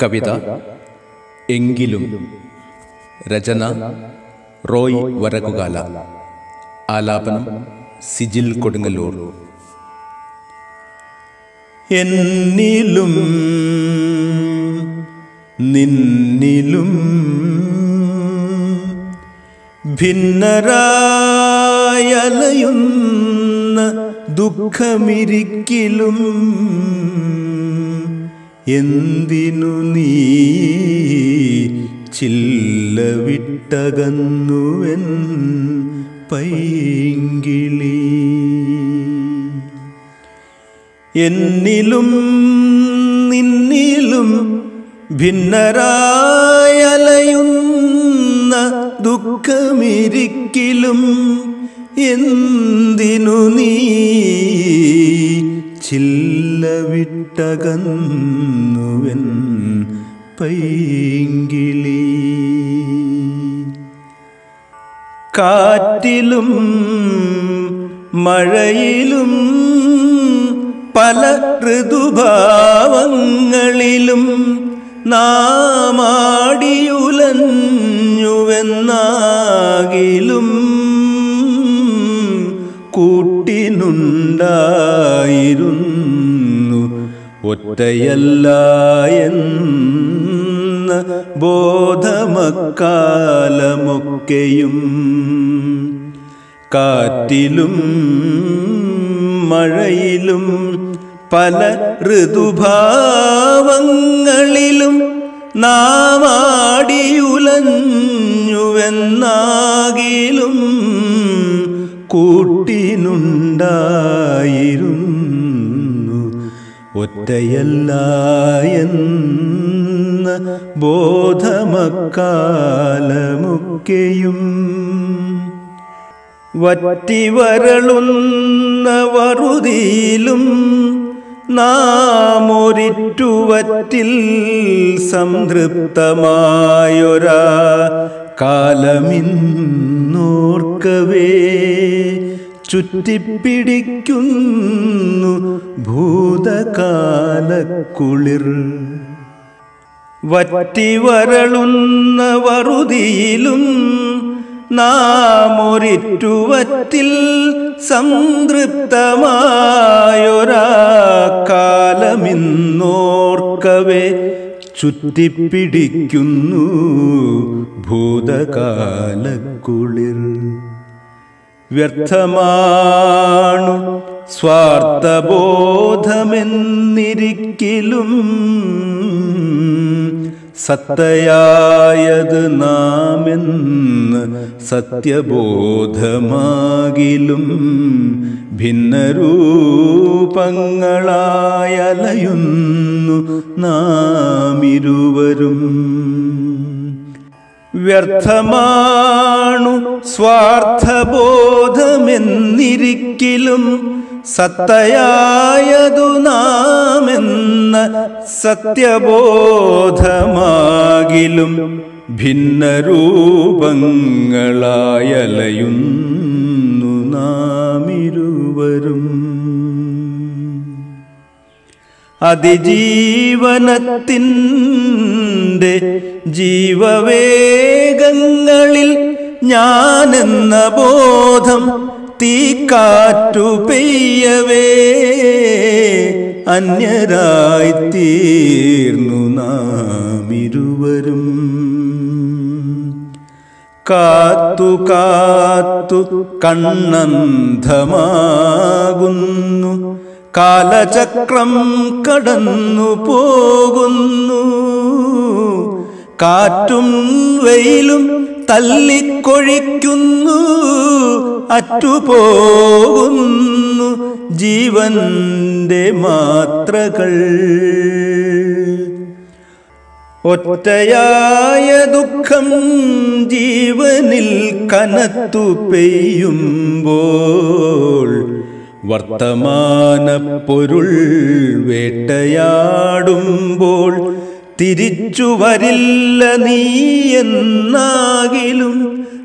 കവിത എങ്കിലും രചന റോയ് വരകുകാല ആലാപനം സിജിൽ കൊടുങ്ങല്ലൂർ എന്നിലും നിന്നിലും ഭിന്നരായലയുന്ന ദുഃഖമിരിക്കിലും എന്തിനു നീ ചില്ല വിട്ടകന്നുവൻ പൈങ്കിളി എന്നിലും നിന്നിലും ഭിന്നരായലയുന്ന ദുഃഖമിരിക്കിലും എന്തിനു നീ ചില്ല വിട്ടകന്നുവൻ പൈങ്കിളി കാറ്റിലും മഴയിലും പല ഋതുഭാവങ്ങളിലും നാമാടിയുലഞ്ഞുവെന്നാകിലും കൂട്ടിനുണ്ടായിരുന്നു ഒറ്റയല്ല എന്ന ബോധമക്കാലമൊക്കെയും കാറ്റിലും മഴയിലും പല ഋതുഭാവങ്ങളിലും നാമാടിയുലഞ്ഞുവെന്നാകിലും കൂട്ടിനുണ്ടായിരുന്നു ഒറ്റയല്ല എന്ന ബോധമക്കാലമൊക്കെയും വറ്റിവരളുന്ന വറുതിയിലും നാമൊരിറ്റുവറ്റിൽ സംതൃപ്തമായൊരാ കാലമിന്നോർക്കവേ ചുറ്റിപ്പിടിക്കുന്നു ഭൂതകാലക്കുളിർ വറ്റിവരളുന്ന വറുതിയിലും നാമൊരിറ്റുവറ്റിൽ സംതൃപ്തമായൊരാ കാലമിന്നോർക്കവേ ചുറ്റിപ്പിടിക്കുന്നു ഭൂതകാലക്കുളിർ വ്യർത്ഥമാണു സ്വാർത്ഥബോധമെന്നിരിക്കിലും സത്തയായത് നാമെന്ന് സത്യബോധമാകിലും ഭിന്നരൂപങ്ങളായലയുന്നു നാമിരുവരും വ്യർത്ഥമാണു സ്വാർത്ഥബോധമെന്നിരിക്കിലും സത്തയായതു നാമെന്ന സത്യബോധമാകിലും ഭിന്നരൂപങ്ങളായലയുന്നു നാമിരുവരും അതിജീവനത്തിൻ്റെ ജീവവേഗങ്ങളിൽ ഞാനെന്ന ബോധം തീക്കാറ്റു പെയ്യവേ അന്യരായി തീർന്നു നാമിരുവരും കാത്തു കാത്തു കണ്ണന്ധമാകുന്നു കാലചക്രം കടന്നു പോകുന്നു കാറ്റും വെയിലും തല്ലിക്കൊഴിക്കുന്നു അറ്റുപോകുന്നു ജീവന്റെ മാത്രകൾ ഒറ്റയായ ദുഃഖം ജീവനിൽ കനത്തു പെയ്യുമ്പോൾ വർത്തമാന പൊരുൾ വേട്ടയാടുമ്പോൾ തിരിച്ചു വരില്ല നീ എന്നാകിലും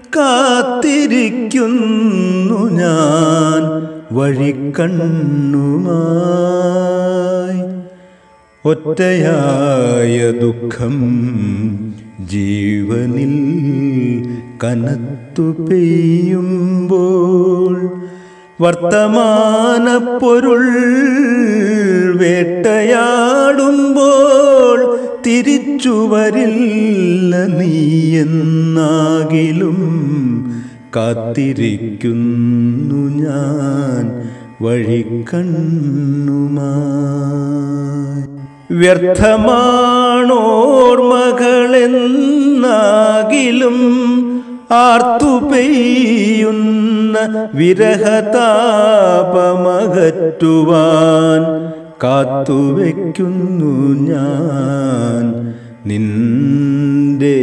കാത്തിരിക്കുന്നു ഞാൻ വഴിക്കണ്ണുമായി ഒറ്റയായ ദുഃഖം ജീവനിൽ കനത്തു പെയ്യുമ്പോൾ വർത്തമാന പൊരുൾ വേട്ടയാടുമ്പോൾ തിരിച്ചു വരില്ല നീയെന്നാകിലും കാത്തിരിക്കുന്നു ഞാൻ വഴിക്കണ്ണുമായി വ്യർത്ഥമാണോർമകളെന്നാകിലും ആർത്തു പെയ്യുന്ന വിരഹതാപമകറ്റുവാൻ കാത്തുവെക്കുന്നു ഞാൻ നിന്റെ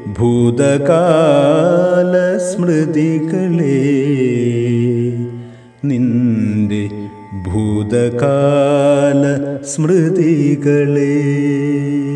ഭൂതകാല സ്മൃതികളെ നിന്റെ ഭൂതകാല സ്മൃതികളെ